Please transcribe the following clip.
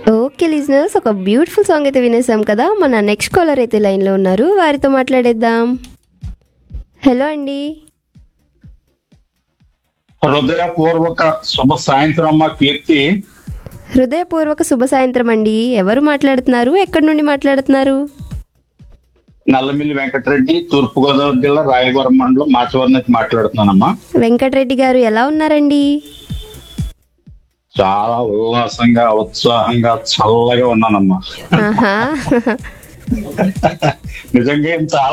okay listeners ఒక beautiful song అయితే వినేసాం కదా మన నెక్స్ట్ కాలర్ అయితే లైన్లో ఉన్నారు వారితో మాట్లాడేద్దాం హలో అండి హృదయపూర్వక శుభ సాయంత్రం అమ్మ కీర్తి హృదయపూర్వక శుభ సాయంత్రం అండి ఎవరు మాట్లాడుతున్నారు ఎక్కడి నుండి మాట్లాడుతున్నారు నల్లమిల్లి వెంకటరెడ్డి తూర్పుగోదావరి జిల్లా రాయవరం మండలం మాచవరం నుంచి మాట్లాడుతున్నానమ్మా వెంకటరెడ్డి గారు ఎలా ఉన్నారండి చాలా ఉల్లాసంగా ఉత్సాహంగా చల్లగా ఉన్నానమ్మా ఆహా నిజంగా ఏం చాలా